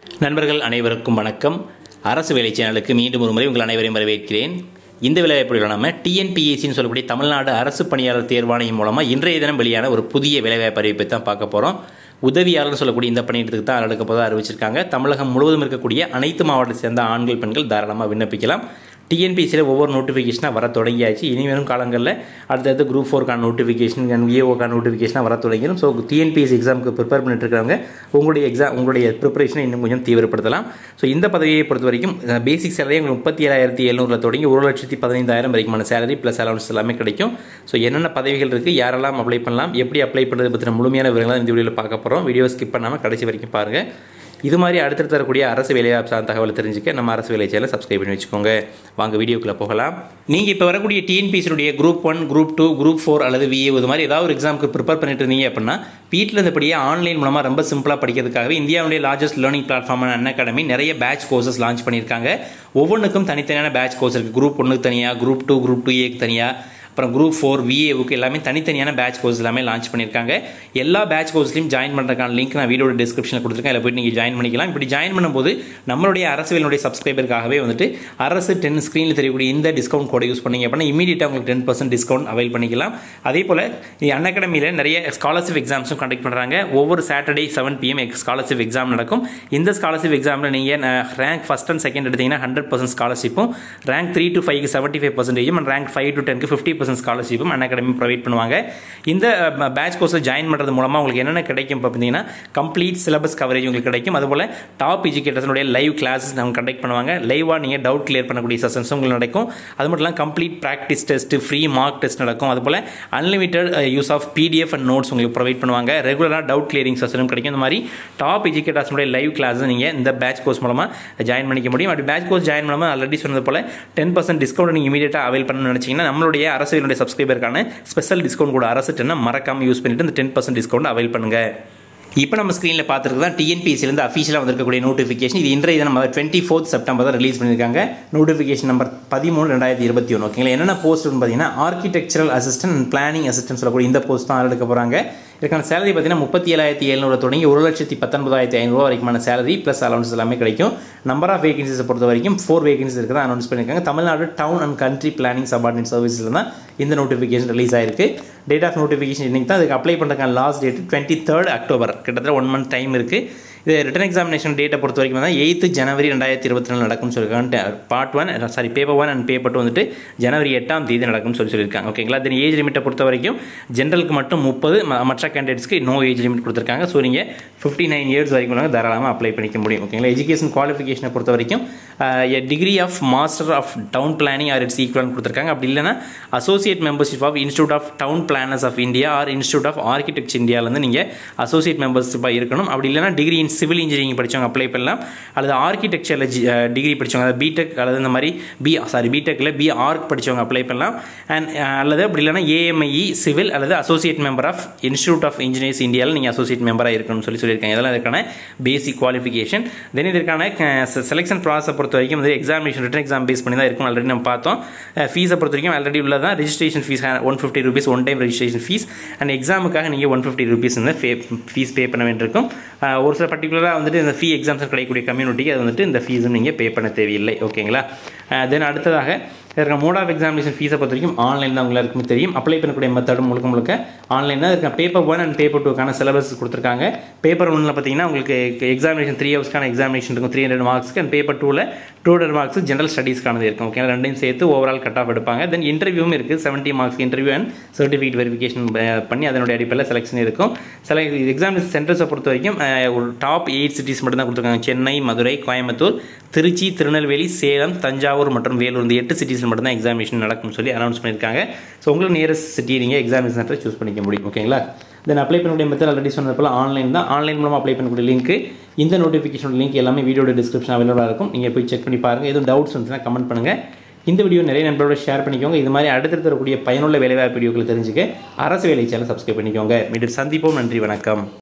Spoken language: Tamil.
நண்பர்கள் அனைவருக்கும் வணக்கம் அரசு வேலை சேனலுக்கு மீண்டும் ஒரு முறை உங்கள் அனைவரையும் வரவேற்கிறேன் இந்த வேலைவாய்ப்புகள் நம்ம டிஎன்பிஎஸ்சின்னு சொல்லக்கூடிய தமிழ்நாடு அரசு பணியாளர் தேர்வாணையம் மூலமாக இன்றைய தினம் வெளியான ஒரு புதிய வேலைவாய்ப்பு அறிவிப்பை தான் பார்க்க போகிறோம் உதவியாளர்னு சொல்லக்கூடிய இந்த பணியிடத்துக்கு தான் அடுக்க போதாக அறிவிச்சிருக்காங்க தமிழகம் முழுவதும் இருக்கக்கூடிய அனைத்து மாவட்டத்தை சேர்ந்த ஆண்கள் பெண்கள் தாராளமாக விண்ணப்பிக்கலாம் டிஎன்பிசியில் ஒவ்வொரு நோட்டிஃபிகேஷனாக வர தொடங்கியாச்சு இனி வரும் காலங்களில் அடுத்தடுத்து குரூப் ஃபோருக்கான நோட்டிஃபிகேஷன் விஏஓக்கான நோட்டிஃபிகேஷனாக வர தொடங்கிடும் ஸோ டிஎன்பிஎஸ்சி எக்ஸாமுக்கு ப்ரிப்பேர் பண்ணிட்டு இருக்கிறவங்க உங்களுடைய எக்ஸாம் உங்களுடைய ப்ரிப்பரேஷனை இன்னும் கொஞ்சம் தீவிரப்படுத்தலாம் ஸோ இந்த பதவியை பொறுத்த வரைக்கும் பேசிக் சேலரி உங்களுக்கு முப்பத்தி ஏழாயிரத்தி எழுநூறில் தொடங்கி ஒரு லட்சத்தி பதினைந்தாயிரம் வரைக்குமான சேலரி ப்ளஸ் அலவன்ஸ் எல்லாமே கிடைக்கும் ஸோ என்னென்ன பதவிகள் இருக்குது யாரெல்லாம் அப்ளை பண்ணலாம் எப்படி அப்ளை பண்ணுறது பற்றின முழுமையான விவரங்களை இந்த வீடியோவில் பார்க்க போகிறோம் வீடியோ ஸ்கிப் பண்ணாமல் கடைசி வரைக்கும் பாருங்கள் இது மாதிரி அடுத்தடுத்து தரக்கூடிய அரசு வேலைவாய்ப்பு சார்ந்த தகவலை தெரிஞ்சுக்க நம்ம அரசு வேலை சேனலை சப்ஸ்கிரைப் பண்ணி வச்சுக்கோங்க வாங்க வீடியோக்குள்ளே போகலாம் நீங்கள் இப்போ வரக்கூடிய டிஎன்பிசியுடைய group one group two group four அல்லது விஏ இது மாதிரி ஏதாவது ஒரு எக்ஸாமுக்கு ப்ரிப்பேர் பண்ணிட்டு இருந்தீங்க அப்படின்னா வீட்டில் இருந்தபடியே ஆன்லைன் மூலமாக ரொம்ப சிம்பிளாக படிக்கிறதுக்காகவே இந்தியாவுடைய லார்ஜஸ்ட் லேர்னிங் பிளாட்ஃபார்மான அன் அகாடமி நிறைய பேட்ச் கோர்சஸ் லான்ச் பண்ணியிருக்காங்க ஒவ்வொன்றுக்கும் தனித்தனியான பேட்ச் கோர்ஸ் இருக்குது குரூப் ஒன்றுக்கு தனியாக குரூப் டூ குரூப் டூ ஏக்கு தனியாக அப்புறம் குரூப் ஃபோர் விஏவுக்கு எல்லாமே தனித்தனியான பேட்ச் கோர்ஸ் எல்லாமே லான்ச் பண்ணியிருக்காங்க எல்லா பேட்ச் கோர்ஸ்லையும் ஜாயின் பண்ணுறதுக்கான லிங்க் நான் வீடியோட டிஸ்கிரிப்ஷனில் கொடுத்துருக்கேன் அதில் போய்ட்டு நீங்கள் ஜாயின் பண்ணிக்கலாம் இப்படி ஜாயின் பண்ணும்போது நம்மளுடைய அரசுகளுடைய சப்ஸ்கிரைபருக்காகவே வந்துட்டு அரசு டென் ஸ்க்ரீனில் தெரியக்கூடிய இந்த டிஸ்கவுண்ட் கோடை யூஸ் பண்ணீங்க அப்படின்னா இமீடியட்டாக உங்களுக்கு டென் பர்சன்ட் டிஸ்கவுண்ட் அவைல் பண்ணிக்கலாம் அதே போல் அன் அகாடமியில் நிறைய ஸ்காலர்ஷிப் எக்ஸாம்ஸும் கண்டக்ட் பண்ணுறாங்க ஒவ்வொரு Saturday seven PM scholarship exam நடக்கும் இந்த ஸ்காலர்ஷிப் எக்ஸாமில் நீங்கள் ரேங்க் ஃபஸ்ட் அண்ட் செகண்ட் எடுத்தீங்கன்னா ஹண்ட்ரட் பர்சன்ட் ஸ்காலர்ஷிப்பும் ரேங்க் த்ரீ டு ஃபைவ்க்கு செவன்ட்டி ஃபைவ் பர்சன்டேஜும் அண்ட் ரேங்க் ஃபைவ் டு டென்க்கு ஃபிஃப்டி பர்சன்ட் ஸ்காலர்ஷிப்பும் அன் அகாடமி ப்ரொவைட் பண்ணுவாங்க இந்த பேட்ச் கோர்ஸில் ஜாயின் பண்ணுறது மூலமாக உங்களுக்கு என்னென்ன கிடைக்கும் பார்த்தீங்கன்னா கம்ப்ளீட் சிலபஸ் கவரேஜ் உங்களுக்கு கிடைக்கும் அதுபோல் டாப் எஜுகேட்டர்ஸனுடைய லைவ் கிளாஸஸ் அவங்க கண்டக்ட் பண்ணுவாங்க லைவாக நீங்கள் டவுட் கிளியர் பண்ணக்கூடிய செஷன்ஸும் உங்களுக்கு நடக்கும் அது மட்டும் இல்லாமல் complete practice test free mock test நடக்கும் அதுபோல் unlimited use of PDF and notes உங்களுக்கு ப்ரொவைட் பண்ணுவாங்க ரெகுலராக டவுட் கிளியரிங் செஷனும் கிடைக்கும் இந்த மாதிரி டாப் எஜுகேட்டர்ஸனுடைய லைவ் கிளாஸஸ் நீங்கள் இந்த பேட்ச் கோர்ஸ் மூலமாக ஜாயின் பண்ணிக்க முடியும் அப்படி பேட்ச் கோர்ஸ் ஜாயின் பண்ணாமல் ஆல்ரெடி சொன்னது போல் டென் பர்சன்ட் டிஸ்கவுண்ட் நீங்கள் இமீடியட்டாக அவைல் பண்ணணும்னு நினச்சிங்கன்னா நம்மளுடைய அரசியலுடைய சப்ஸ்கிரைபருக்கான ஸ்பெஷல் டிஸ்கவுண்ட் கூட அரசு டென்னை மறக்காமல் யூஸ் பண்ணிட்டு இந்த டென் பர்சன்ட் டிஸ்கவுண்ட் அவைல் பண்ணுங்கள் இப்போ நம்ம ஸ்க்ரீனில் பார்த்துருக்கு தான் டிஎன்பிஎஸ்சிலேருந்து அஃபீஷியலாக வந்திருக்கக்கூடிய நோட்டிஃபிகேஷன் இது இன்றைய தினம் டுவெண்ட்டி ஃபோர்த் செப்டம்பர் தான் ரிலீஸ் பண்ணியிருக்காங்க நோட்டிஃபிகேஷன் நம்பர் பதிமூணு ரெண்டாயிரத்தி இருபத்தி ஒன்று ஓகேங்களா என்னென்ன போஸ்ட்னு பார்த்தீங்கன்னா architectural assistant and planning assistant சொல்லக்கூடிய இந்த போஸ்ட் தான் எடுக்க போகிறாங்க இதுக்கான சேலரி பார்த்தீங்கன்னா முப்பத்தி ஏழாயிரத்தி எழுநூறு தொடங்கி ஒரு லட்சத்தி பத்தொன்பதாயிரத்தி ஐநூறுரூவா வரைக்குமான சேலரி ப்ளஸ் அலவன்ஸ் எல்லாமே கிடைக்கும் நம்பர் ஆஃப் வேகன்சிஸை பொறுத்த வரைக்கும் ஃபோர் வேகன்சிஸ் இருக்கிறதா அனௌன்ஸ் பண்ணியிருக்காங்க Tamil Nadu town and country planning subordinate சர்வீஸில் தான் இந்த நோட்டிஃபிகேஷன் ரிலீஸ் ஆயிருக்கு டேட் ஆஃப் நோட்டிஃபிகேஷன் இன்னைக்கு தான் அதுக்கு அப்ளை பண்ணுறதுக்கான last date twenty third October கிட்டத்தட்ட ஒன் மந்த் டைம் இருக்குது இது ரிட்டன் எக்ஸாமினேஷன் டேட்டை பொறுத்த வரைக்கும் தான் எயித்து ஜனவரி ரெண்டாயிரத்தி இருபத்தி நாலு நடக்கும்னு சொல்லியிருக்காங்க part one sorry paper one and paper two வந்துட்டு ஜனவரி எட்டாம் தேதி நடக்கும்னு சொல்லி சொல்லியிருக்காங்க ஓகேங்களா தென் ஏஜ் லிமிட்டை பொறுத்த வரைக்கும் ஜென்ரலுக்கு மட்டும் முப்பது மற்ற கேண்டிடேட்ஸ்க்கு நோ ஏஜ் லிமிட் கொடுத்துருக்காங்க ஸோ நீங்கள் ஃபிஃப்டி நைன் இயர்ஸ் வரைக்கும் நாங்கள் தாராளமாக அப்ளை பண்ணிக்க முடியும் ஓகேங்களா எஜுகேஷன் குவாலிஃபிகேஷனை பொறுத்த வரைக்கும் degree of master of town planning or its ஈக்குவல்னு கொடுத்துருக்காங்க அப்படி இல்லைனா associate membership of institute of town planners of India or institute of architect இந்தியாவிலேருந்து நீங்கள் அசோசியேட் மெம்பர்ஷிப்பாக இருக்கணும் அப்படி இல்லைனா டிகிரி இன் சிவில் இன்ஜினியரிங் படித்தவங்க அப்ளை பண்ணலாம் அல்லது ஆர்கிடெக்சரில் டிகிரி படித்தவங்க அதாவது பிடெக் அல்லது இந்த மாதிரி பி சாரி பிடெக்கில் பி ஆர்க் படித்தவங்க அப்ளை பண்ணலாம் அண்ட் அல்லது அப்படி இல்லைனா ஏஎம்ஐஇ சிவில் அல்லது associate member of institute of engineers இந்தியாவில் நீங்கள் அசோசியேட் மெம்பராக இருக்கணும்னு சொல்லி சொல்லியிருக்காங்க இதெல்லாம் இதற்கான பேசிக் குவாலிஃபிகேஷன் தென் இதற்கான செலெக்ஷன் ப்ராசஸை பொறுத்த வரைக்கும் வந்து எக்ஸாமினேஷன் ரிட்டன் எக்ஸாம் பேஸ் பண்ணி தான் இருக்கும் ஆல்ரெடி நம்ம பார்த்தோம் ஃபீஸை பொறுத்த வரைக்கும் ஆல்ரெடி உள்ளதான் registration fees one fifty rupees one time registration fees and எக்ஸாமுக்காக நீங்கள் ஒன் ஃபிஃப்டி ருபீஸ் வந்து ஃபே ஃபீஸ் பே பண்ண வேண்டியிருக்கும் ஒரு சில பர்டிகுலராக வந்துட்டு இந்த ஃபீ எக்ஸாம்ஸ் கிடைக்கக்கூடிய கம்யூனிட்டிக்கு அது வந்துட்டு இந்த ஃபீஸும் நீங்கள் பே பண்ண தேவையில்லை ஓகேங்களா தென் அடுத்ததாக இருக்கிற மோட் ஆஃப் எக்ஸாமினேஷன் ஃபீஸை பொறுத்த வரைக்கும் ஆன்லைன் தான் உங்களுக்கு தெரியும் அப்ளை பண்ணக்கூடிய மெத்தடும் முழுக்க முழுக்க ஆன்லைன் தான் இருக்க பேப்பர் ஒன் அண்ட் பேப்பர் டூக்கான சிலபஸ் கொடுத்துருக்காங்க பேப்பர் ஒன்னில் பார்த்தீங்கன்னா உங்களுக்கு எக்ஸாமினேஷன் த்ரீ ஹவர்ஸ்க்கான எக்ஸாமினேஷன் இருக்கும் த்ரீ ஹண்ட்ரட் மார்க்ஸ்க்கு அண்ட் பேப்பர் டூவில் டூ ஹண்ட்ரட் மார்க்ஸ் ஜென்ரல் ஸ்டடீஸ்க்கானது இருக்கும் ஓகே ரெண்டையும் சேர்த்து ஓவரால் கட் ஆஃப் எடுப்பாங்க தென் இன்டர்வியூவும் இருக்குது seventy marks interview and certificate verification பண்ணி அதனுடைய அடிப்படையில் செலெக்ஷன் இருக்கும் சில எக்ஸாமினேஷன் சென்டர்ஸை பொறுத்த வரைக்கும் ஒரு டாப் எயிட் சிட்டிஸ் மட்டும் தான் கொடுத்துருக்காங்க சென்னை மதுரை கோயம்புத்தூர் திருச்சி திருநெல்வேலி சேலம் தஞ்சாவூர் மற்றும் வேலூர் இந்த எட்டு சிட்டிஸில் மட்டும்தான் எக்ஸாமினேஷன் நடக்கும்னு சொல்லி அனௌன்ஸ் பண்ணியிருக்காங்க ஸோ உங்களுக்கு நியரஸ்ட் சிட்டி நீங்கள் எக்ஸாமினேஷன் சென்டர் சூஸ் பண்ணிக்க முடியும் ஓகேங்களா தென் அப்ளை பண்ணக்கூடிய மெத்தட் ஆல்ரெடி சொன்னது போல் ஆன்லைன் தான் ஆன்லைன் மூலமாக அப்ளை பண்ணக்கூடிய லிங்க் இந்த நோட்டிஃபிகேஷன் லிங்க் எல்லாமே வீடியோட டிஸ்கிரிப்ஷன் அவைலபிளாக இருக்கும் நீங்கள் போய் செக் பண்ணி பாருங்கள் எதுவும் டவுட்ஸ் வந்துச்சுன்னா கமெண்ட் பண்ணுங்கள் இந்த வீடியோ நிறைய நண்பரோட ஷேர் பண்ணிக்கோங்க இது மாதிரி அடுத்தடுத்து வரக்கூடிய பயனுள்ள வேலைவாய்ப்பு வீடியோக்களை தெரிஞ்சுக்க அரசு வேலை சேனல் சப்ஸ்கிரைப் பண்ணிக்கோங்க மீண்டும் சந்திப்போம் நன்றி வணக்கம்